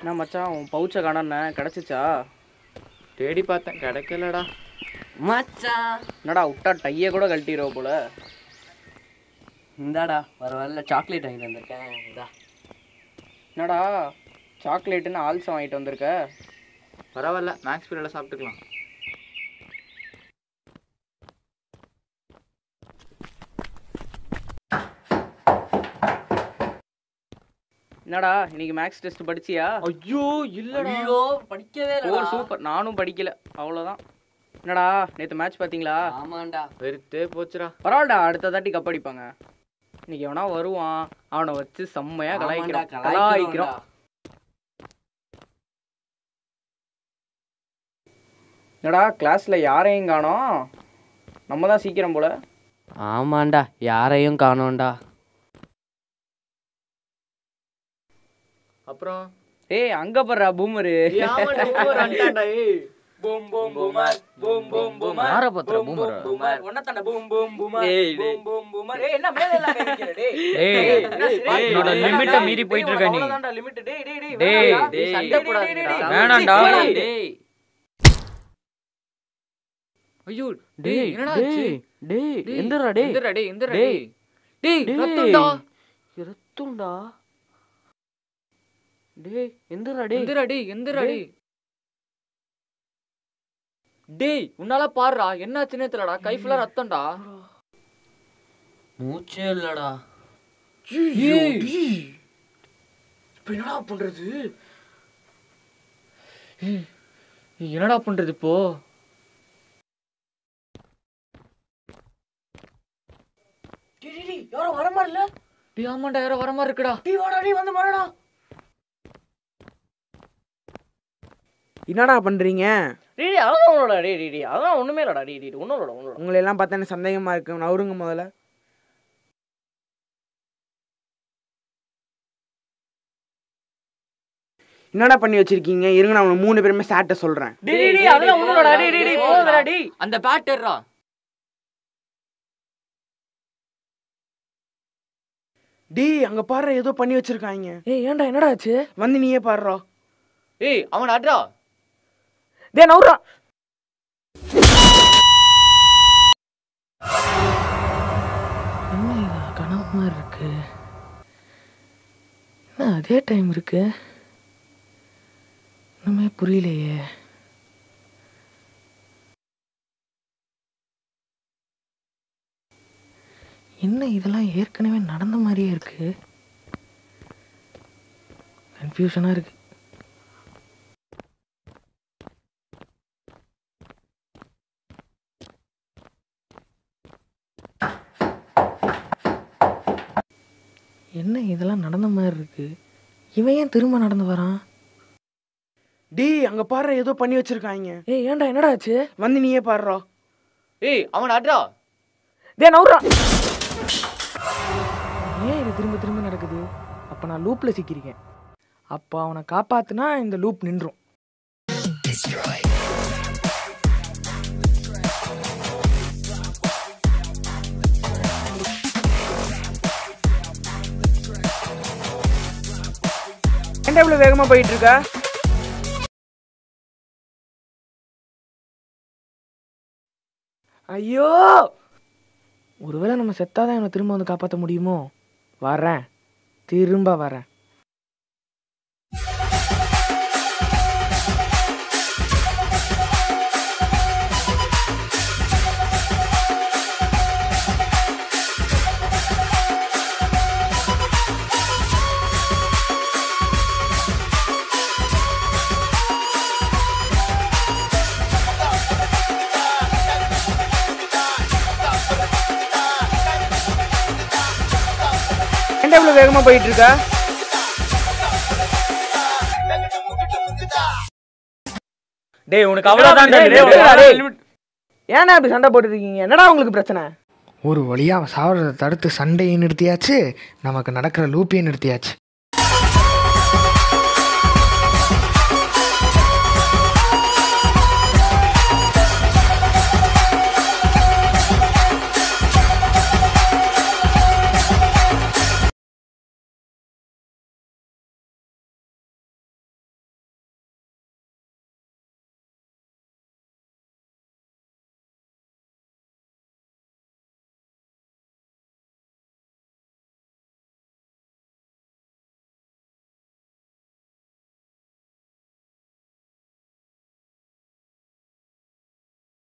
என்ன மச்சான் உன் பவுச்சை காணாண்ணே கிடச்சிச்சா தேடி பார்த்தேன் கிடைக்கலடா மச்சான் என்னடா விட்டா டையை கூட கழட்டிடுவ போல இந்தாடா வர வரல சாக்லேட் வாங்கிட்டு வந்திருக்கேன் இந்தா என்னடா சாக்லேட்டுன்னு ஆல்சம் வாங்கிட்டு வந்திருக்க பரவாயில்ல மேக்ஸ் பீரியடில் சாப்பிட்டுக்கலாம் என்னடா இன்னைக்கு மேக்ஸ் டெஸ்ட் படிச்சியா ஐயோ இல்லடா ஐயோ படிக்கவே ஓ இல்லடா சூப்பர் நானும் படிக்கல அவ்வளோதான் என்னடா நேற்று மேட்ச் பார்த்தீங்களா ஆமாண்டா வெறுத்தே போச்சுடா பரவாயில்லடா அடுத்த தாட்டி கப் அடிப்பாங்க இன்னைக்கு எவனா வருவான் அவனை வச்சு செம்மையா ஆமாண்டா, கலாய்க்கிறோம் கலாய்க்கிறோம்டா. கலாய்க்கிறோம் என்னடா கிளாஸ்ல யாரையும் காணோம் நம்ம தான் சீக்கிரம் போல ஆமாண்டா யாரையும் காணோம்டா அப்புறம் ஏய் அங்க படுறா boomer boom boom boomer boom boom boomer யார பத்திர பூமர் ஒன்னத்தாண்ட பூம் பூம் பூமர் டேய், டேய். பூம் பூம் பூமர் ஏய் என்ன மேல எல்லாம் நிக்கிற டேய் டேய், டேய், என்னோட டேய், limit அ டேய், மீறி டேய், போயிட்டு உனக்கு இருக்க நீ. அவ்வளவுதான்டா limit. டேய் டேய் டேய் டேய், வேணாம்டா. டேய், சண்டை டேய், போடாதீங்கடா. டேய், வேணாம்டா. டேய், டேய் ஐயோ டேய் என்னடா ஆச்சு டேய் டேய், எந்திரா டேய் எந்திரா டேய் எந்திரா டேய். டேய் டேய் டேய். ரத்தம்டா ரத்தம்டா டேய் எந்திரா டேய் எந்திரா டேய் எந்திரா டேய் டேய் உன்னால பாருடா என்னாச்சுன்னே தெரியலடா கை ஃபுல்லா ரத்தம்டா மூச்சே இல்லடா ஏய் இப்போ என்னடா பண்றது ஏய், என்னடா பண்றது இப்போ யாரோ வர மாதிரில டேய் ஆமாண்டா யாரோ வர மாதிரி இருக்குடா டேய் வாடா டேய் வந்து மாறடா என்னடா பண்றீங்க டேய் டேய், அதெல்லாம் ஒண்ணுடா டேய் டேய் டேய் அதெல்லாம் ஒண்ணுமே இல்லடா டேய் டேய் ஒண்ணும் இல்லடா ஒண்ணும் இல்லடா உங்களை எல்லாம் பார்த்தா எனக்கு சந்தேகமா இருக்கு நவருங்க முதல்ல என்னடா பண்ணி வச்சிருக்கீங்க இருங்க நான் உங்களை மூணு பேருமே சாட்ட சொல்றேன் டேய் டேய் டேய் அதெல்லாம் ஒண்ணும் இல்லடா டேய் டேய் டேய் போதுடா டேய் அந்த பேட்டர்ரா டேய் அங்க பாரு ஏதோ பண்ணி வச்சிருக்காங்க ஏய் ஏன்டா என்னடா ஆச்சு வந்து நீயே பாடுறா ஏய் அவன் அட்ரா டேய் நவுறா என்ன இது கனவு மாதிரி இருக்கு என்ன அதே டைம் இருக்கு இன்னுமே புரியலையே என்ன இதெல்லாம் ஏற்கனவே நடந்த மாதிரியே இருக்கு கன்ஃபியூஷனா இருக்கு என்ன இதெல்லாம் நடந்த மாதிரி இருக்கு இவன் ஏன் திரும்ப நடந்து வரான் டேய் அங்க பாரு ஏதோ பண்ணி வச்சிருக்காங்க ஏய் ஏன்டா என்னடா ஆச்சு வந்து நீயே பாடுறா ஏய் அவன் அட்ரா டேய் நவுறா ஏன் இது திரும்ப திரும்ப நடக்குது அப்ப நான் லூப்ல சிக்கியிருக்கேன் அப்போ அவனை காப்பாத்துனா இந்த லூப் நின்றும் ஏன்டா இவ்வளவு வேகமா போயிட்டு இருக்க ஐயோ ஒருவேளை நம்ம செத்தாதான் இவனை திரும்ப வந்து காப்பாற்ற முடியுமோ வரேன் திரும்ப வரேன் ஏன்டா இவ்வளவு வேகமா போயிட்டு இருக்க டேய் உனக்கு அவ்வளவுதான் டேய், டேய், டேய், டேய், டேய். ஏன்னா இப்படி சண்டை போட்டுருக்கீங்க என்னடா உங்களுக்கு பிரச்சனை ஒரு வழியாக அவன் சாவறதை தடுத்து சண்டையை நிறுத்தியாச்சு நமக்கு நடக்கிற லூப்பையும் நிறுத்தியாச்சு